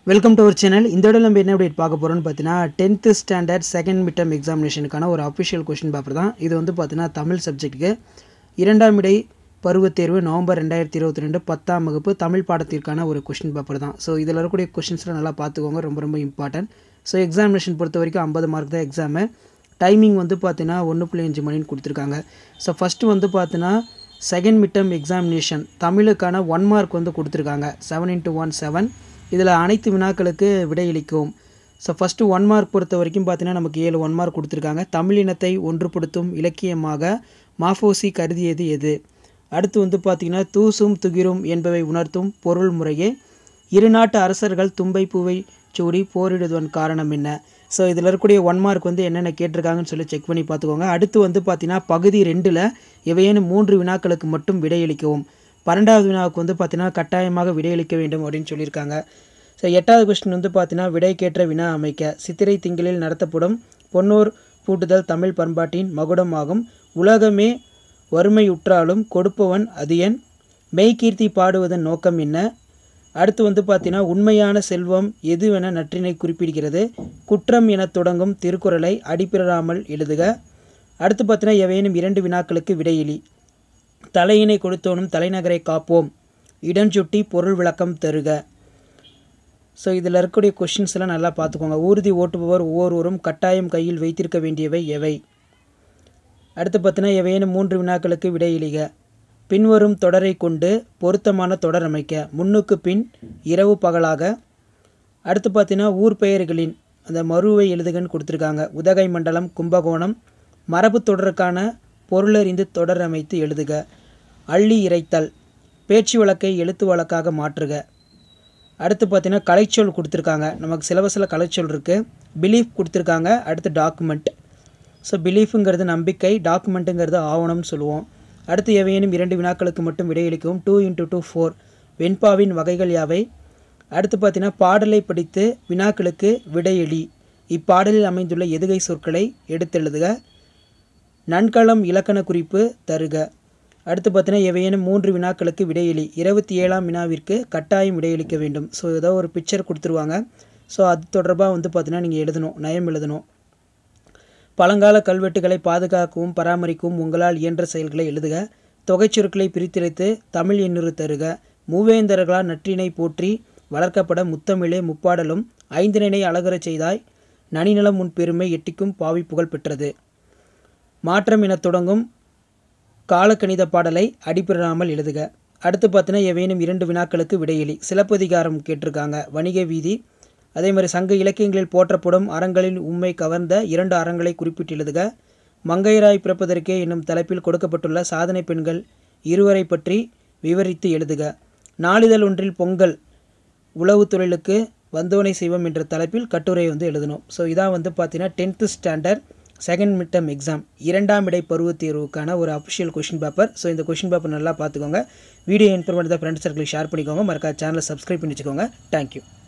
welcome to our channel இந்த இடம் நம்ம என்ன அப்டேட் பார்க்க போகிறோம்னு பார்த்தீங்கன்னா டென்த்து ஸ்டாண்டர்ட் செகண்ட் மிட்டம் எக்ஸாமினேஷனுக்கான ஒரு அஃபிஷியல் கொஷின் பேப்பர் தான் இது வந்து பார்த்தீங்கன்னா தமிழ் சப்ஜெக்ட்டுக்கு இரண்டாம் இடை பருவத் தேர்வு நவம்பர் ரெண்டாயிரத்தி இருபத்தி ரெண்டு பத்தாம் வகுப்பு தமிழ் பாடத்திற்கான ஒரு கொஷின் பேப்பர் தான் ஸோ இதில் இருக்கக்கூடிய கொஷின்ஸ்லாம் நல்லா பார்த்துக்கோங்க ரொம்ப ரொம்ப இம்பார்ட்டன்ட் ஸோ எக்ஸாமினேஷன் பொறுத்த வரைக்கும் ஐம்பது மார்க் தான் எக்ஸாமு டைமிங் வந்து பார்த்தீங்கன்னா ஒன்று புள்ளி அஞ்சு மணின்னு கொடுத்துருக்காங்க ஸோ ஃபஸ்ட்டு வந்து பார்த்தீங்கன்னா செகண்ட் மிட்டம் எக்ஸாமினேஷன் தமிழுக்கான ஒன் மார்க் வந்து கொடுத்துருக்காங்க செவன் இன்ட்டு ஒன் செவன் இதில் அனைத்து வினாக்களுக்கு விடையளிக்கும் ஸோ ஃபஸ்ட்டு ஒன் மார்க் பொறுத்த வரைக்கும் பார்த்தீங்கன்னா நமக்கு ஏழு ஒன் மார்க் கொடுத்துருக்காங்க தமிழினத்தை ஒன்றுபடுத்தும் இலக்கியமாக மாஃபோசி கருதியது எது அடுத்து வந்து பார்த்திங்கன்னா தூசும் துகிரும் என்பவை உணர்த்தும் பொருள் முறையே இரு நாட்டு அரசர்கள் தும்பை பூவை சூடி போரிடுவதன் காரணம் என்ன ஸோ இதில் இருக்கக்கூடிய ஒன் மார்க் வந்து என்னென்ன கேட்டிருக்காங்கன்னு சொல்லி செக் பண்ணி பார்த்துக்கோங்க அடுத்து வந்து பார்த்தீங்கன்னா பகுதி ரெண்டில் எவையேனும் மூன்று வினாக்களுக்கு மட்டும் விடையளிக்கவும் பன்னெண்டாவது வினாவுக்கு வந்து பார்த்தீங்கன்னா கட்டாயமாக விடையளிக்க வேண்டும் அப்படின்னு சொல்லியிருக்காங்க ஸோ எட்டாவது கொஸ்டின் வந்து பார்த்தீங்கன்னா விடைக்கேற்ற வினா அமைக்க சித்திரை திங்களில் நடத்தப்படும் பொன்னூர் பூட்டுதல் தமிழ் பண்பாட்டின் மகுடம் ஆகும் உலகமே வறுமையுற்றாலும் கொடுப்பவன் அதியன் மெய்கீர்த்தி பாடுவதன் நோக்கம் என்ன அடுத்து வந்து பார்த்தீங்கன்னா உண்மையான செல்வம் எதுவென நற்றினை குறிப்பிடுகிறது குற்றம் என தொடங்கும் திருக்குறளை அடிப்பிறாமல் எழுதுக அடுத்து பார்த்தீங்கன்னா எவையேனும் இரண்டு வினாக்களுக்கு விடையிலி தலையினை கொடுத்தோனும் தலைநகரை காப்போம் இடஞ்சுட்டி பொருள் விளக்கம் தருக ஸோ இதில் இருக்கக்கூடிய கொஷின்ஸ் எல்லாம் நல்லா பார்த்துக்கோங்க ஊர்தி ஓட்டுபவர் ஒவ்வொருவரும் கட்டாயம் கையில் வைத்திருக்க வேண்டியவை எவை அடுத்து பார்த்தீங்கன்னா எவையேனும் மூன்று வினாக்களுக்கு விடையிலிக பின்வரும் தொடரை கொண்டு பொருத்தமான தொடர் அமைக்க முன்னுக்கு பின் இரவு பகலாக அடுத்து பார்த்தீங்கன்னா ஊர் பெயர்களின் அந்த மருவை எழுதுகன்னு கொடுத்துருக்காங்க உதகை மண்டலம் கும்பகோணம் மரபு தொடருக்கான பொருளறிந்து தொடர் அமைத்து எழுதுக அள்ளி இறைத்தல் பேச்சு வழக்கை எழுத்து வழக்காக மாற்றுக அடுத்து பார்த்தீங்கன்னா கலைச்சொல் கொடுத்துருக்காங்க நமக்கு சிலபஸில் கலைச்சொல் இருக்குது பிலீஃப் கொடுத்துருக்காங்க அடுத்து டாக்குமெண்ட் ஸோ பிலீஃபுங்கிறது நம்பிக்கை டாக்குமெண்ட்டுங்கிறது ஆவணம்னு சொல்லுவோம் அடுத்து எவையேனும் இரண்டு வினாக்களுக்கு மட்டும் விடையளிக்கவும் டூ இன்ட்டு டூ ஃபோர் வெண்பாவின் வகைகள் யாவை அடுத்து பார்த்தீங்கன்னா பாடலை படித்து வினாக்களுக்கு விடையளி இப்பாடலில் அமைந்துள்ள எதுகை சொற்களை எடுத்தெழுதுக நன்களம் இலக்கண குறிப்பு தருக அடுத்து பார்த்தீங்கன்னா எவையேனும் மூன்று வினாக்களுக்கு விடையளி இருபத்தி ஏழாம் வினாவிற்கு கட்டாயம் விடையளிக்க வேண்டும் ஸோ ஏதோ ஒரு பிக்சர் கொடுத்துருவாங்க ஸோ அது தொடர்பாக வந்து பார்த்தீங்கன்னா நீங்கள் எழுதணும் நயம் எழுதணும் பழங்கால கல்வெட்டுகளை பாதுகாக்கவும் பராமரிக்கவும் உங்களால் இயன்ற செயல்களை எழுதுக தொகைச்சொற்களை பிரித்தெடுத்து தமிழ் எண்ணுறு தருக மூவேந்தர்களால் நற்றினை போற்றி வளர்க்கப்பட முத்தமிழே முப்பாடலும் ஐந்தினை அழகரச் செய்தாய் நனிநலம் உன் பெருமை எட்டிக்கும் பாவி புகழ் பெற்றது மாற்றம் என தொடங்கும் காலக்கணித பாடலை அடிப்பிடாமல் எழுதுக அடுத்து பார்த்தீங்கன்னா எவையேனும் இரண்டு வினாக்களுக்கு விடையளி சிலப்பதிகாரம் கேட்டிருக்காங்க வணிக வீதி அதே மாதிரி சங்க இலக்கியங்களில் போற்றப்படும் அறங்களில் உண்மை கவர்ந்த இரண்டு அறங்களை குறிப்பிட்டு எழுதுக மங்கையராய் பிறப்பதற்கே என்னும் தலைப்பில் கொடுக்கப்பட்டுள்ள சாதனை பெண்கள் இருவரை பற்றி விவரித்து எழுதுக நாளிதழ் ஒன்றில் பொங்கல் உழவு தொழிலுக்கு வந்தோனை செய்வோம் என்ற தலைப்பில் கட்டுரை வந்து எழுதணும் ஸோ இதான் வந்து பார்த்தீங்கன்னா tenth standard second midterm exam இரண்டாம் இடை பருவத் தேர்வுக்கான ஒரு அஃபிஷியல் கொஷின் பேப்பர் ஸோ இந்த கொஷின் பேப்பர் நல்லா பார்த்துக்கோங்க video informative friends circle share பண்ணிக்கோங்க மறக்காத சேனலை சப்ஸ்கிரைப் பண்ணி வச்சுக்கோங்க தேங்க்யூ